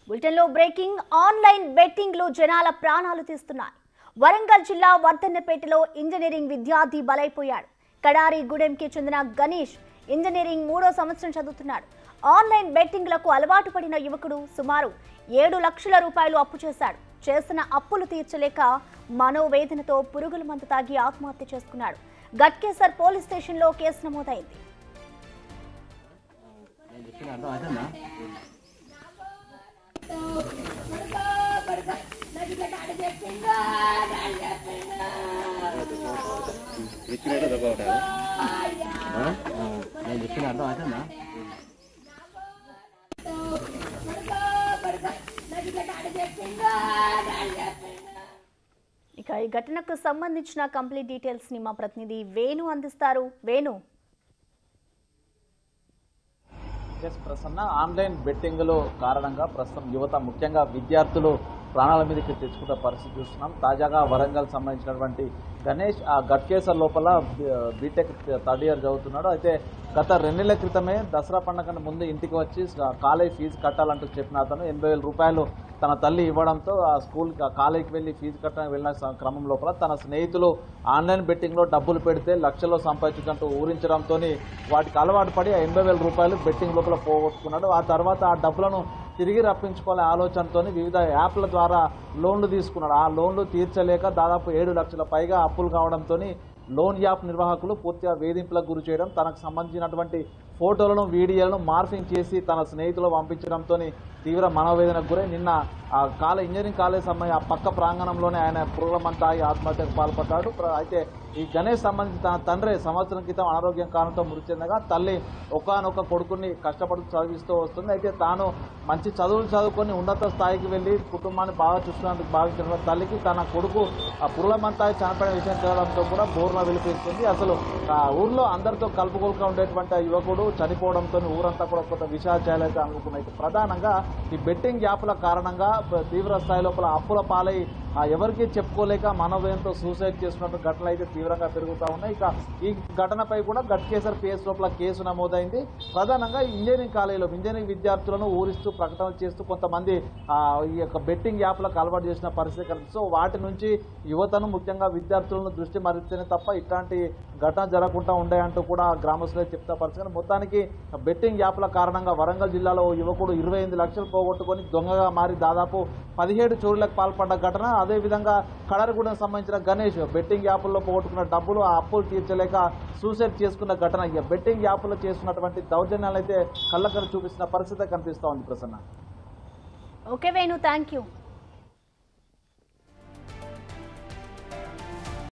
బులెటిన్లో breaking online బెట్టింగ్లు జనాల ప్రాణాలు తీస్తున్నాయి వరంగల్ జిల్లా వర్ధన్నపేటలో ఇంజనీరింగ్ విద్యార్థి బలైపోయాడు కడారి గూడెంకి చెందిన గణేష్ ఇంజనీరింగ్ మూడో సంవత్సరం చదువుతున్నాడు ఆన్లైన్ బెట్టింగ్లకు అలవాటు పడిన యువకుడు సుమారు ఏడు లక్షల రూపాయలు అప్పు చేశాడు చేసిన అప్పులు తీర్చలేక మనోవేదనతో పురుగుల మందు తాగి ఆత్మహత్య చేసుకున్నాడు గట్కేసర్ పోలీస్ స్టేషన్లో కేసు నమోదైంది ఇచ్చినట్టు దెబ్బ కొట్టారు నేను చెప్పిన అర్థం అవుతుందా ఇక ఈ ఘటనకు సంబంధించిన కంప్లీట్ డీటెయిల్స్ ని మా ప్రతినిధి వేణు అందిస్తారు వేణు ఎస్ ప్రసన్న ఆన్లైన్ బెట్టింగ్లో కారణంగా ప్రస్తుతం యువత ముఖ్యంగా విద్యార్థులు ప్రాణాల మీదకి తెచ్చుకున్న పరిస్థితి చూస్తున్నాం తాజాగా వరంగల్ సంబంధించినటువంటి గణేష్ ఆ గట్కేసర్ లోపల బి- బీటెక్ థర్డ్ ఇయర్ చదువుతున్నాడు అయితే గత రెండు నెలల క్రితమే దసరా పండుగ ముందు ఇంటికి వచ్చి స- కాలేజ్ ఫీజు కట్టాలంటూ చెప్పిన అతను ఎనభై వేల రూపాయలు తన తల్లి ఇవ్వడంతో ఆ స్కూల్ ఆ కాలేజీకి వెళ్ళి ఫీజు కట్టడానికి వెళ్ళిన స- క్రమం లోపల తన స్నేహితులు ఆన్లైన్ బెట్టింగ్లో డబ్బులు పెడితే లక్షల్లో సంపాదించుకుంటూ ఊరించడంతో వాటికి అలవాటు పడి ఆ ఎనభై వేల రూపాయలు బెట్టింగ్ లోపల పోగొట్టుకున్నాడు ఆ తర్వాత ఆ డబ్బులను తిరిగి రప్పించుకోవాలనే ఆలోచనతో వివిధ యాప్ల ద్వారా లోన్లు తీసుకున్నాడు ఆ లోన్లు తీర్చలేక దాదాపు ఏడు లక్షల పైగా అప్పులు కావడంతో లోన్ యాప్ నిర్వాహకులు పూర్తిగా వేధింపులకు గురి చేయడం తనకు సంబంధించినటువంటి ఫోటోలను వీడియోలను మార్ఫింగ్ చేసి తన స్నేహితులు పంపించడంతో తీవ్ర మనోవేదనకు గురై నిన్న ఆ కాలేజ్ ఇంజనీరింగ్ కాలేజ్ సంబంధించి ఆ పక్క ప్రాంగణంలోనే ఆయన పురుగులమంతా ఈ ఆత్మహత్యకు పాల్పడ్డాడు ప్ర- అయితే ఈ గణేష్ సంబంధించి తన తండ్రి సంవత్సరం క్రితం అనారోగ్యం కారణంతో మృతి చెందగా తల్లి ఒకనొక కొడుకుని కష్టపడుతూ చదివిస్తూ వస్తుంది అయితే తాను మంచి చదువులు చదువుకొని ఉన్నత స్థాయికి వెళ్ళి కుటుంబాన్ని బాగా చూస్తున్నందుకు భావించిన తల్లికి తన కొడుకు ఆ పురులమంతా చనిపోయిన విషయం తెలియడంతో కూడా బోర్న వెలిపిస్తుంది అసలు ఆ ఊర్లో అందరితో కలుపుకోలుగా ఉండేటువంటి ఆ యువకుడు చనిపోవడంతో ఊరంతా కూడా కొంత విషాదాలైతే అనుకున్నాయి ప్రధానంగా ఈ బెట్టింగ్ యాప్ల కారణంగా ప- తీవ్ర స్థాయి లోపల అప్పుల పాలై ఆ ఎవరికి చెప్పుకోలేక మనోవేయంతో సూసైడ్ చేస్తున్నట్టు ఘటనలు అయితే తీవ్రంగా పెరుగుతూ ఉన్నాయి ఇక ఈ ఘటనపై కూడా గట్కేసర్ పిఎస్ లోపల కేసు నమోదైంది ప్రధానంగా ఇంజనీరింగ్ కాలేజీలో ఇంజనీరింగ్ విద్యార్థులను ఊరిస్తూ ప్రకటనలు చేస్తూ కొంతమంది ఆ, ఈ యొక్క బెట్టింగ్ యాప్లకు అలవాటు చేసిన పరిస్థితి కనిపిస్తుంది సో వాటి నుంచి యువతను ముఖ్యంగా విద్యార్థులను దృష్టి మరిస్తేనే తప్ప ఇట్లాంటి ఘటన జరగకుండా ఉండాయంటూ కూడా గ్రామస్తులే చెప్తా పరిస్థితి కానీ మొత్తానికి బెట్టింగ్ యాప్ల కారణంగా వరంగల్ జిల్లాలో ఓ యువకుడు ఇరవై ఎనిమిది లక్షలు పోగొట్టుకొని దొంగగా మారి దాదాపు పదిహేడు చోరులకు పాల్పడ్డ ఘటన అదేవిధంగా కడరగూడెం సంబంధించిన గణేష్ బెట్టింగ్ యాప్ల్లో పోగొట్టుకున్న డబ్బులు ఆ అప్పులు తీర్చలేక సూసైడ్ చేసుకున్న ఘటన ఇక బెట్టింగ్ యాప్లో చేస్తున్నటువంటి దౌర్జన్యాలు అయితే కళ్ళకరు చూపిస్తున్న పరిస్థితి కనిపిస్తూ ఉంది Prasanna okay Venu thank you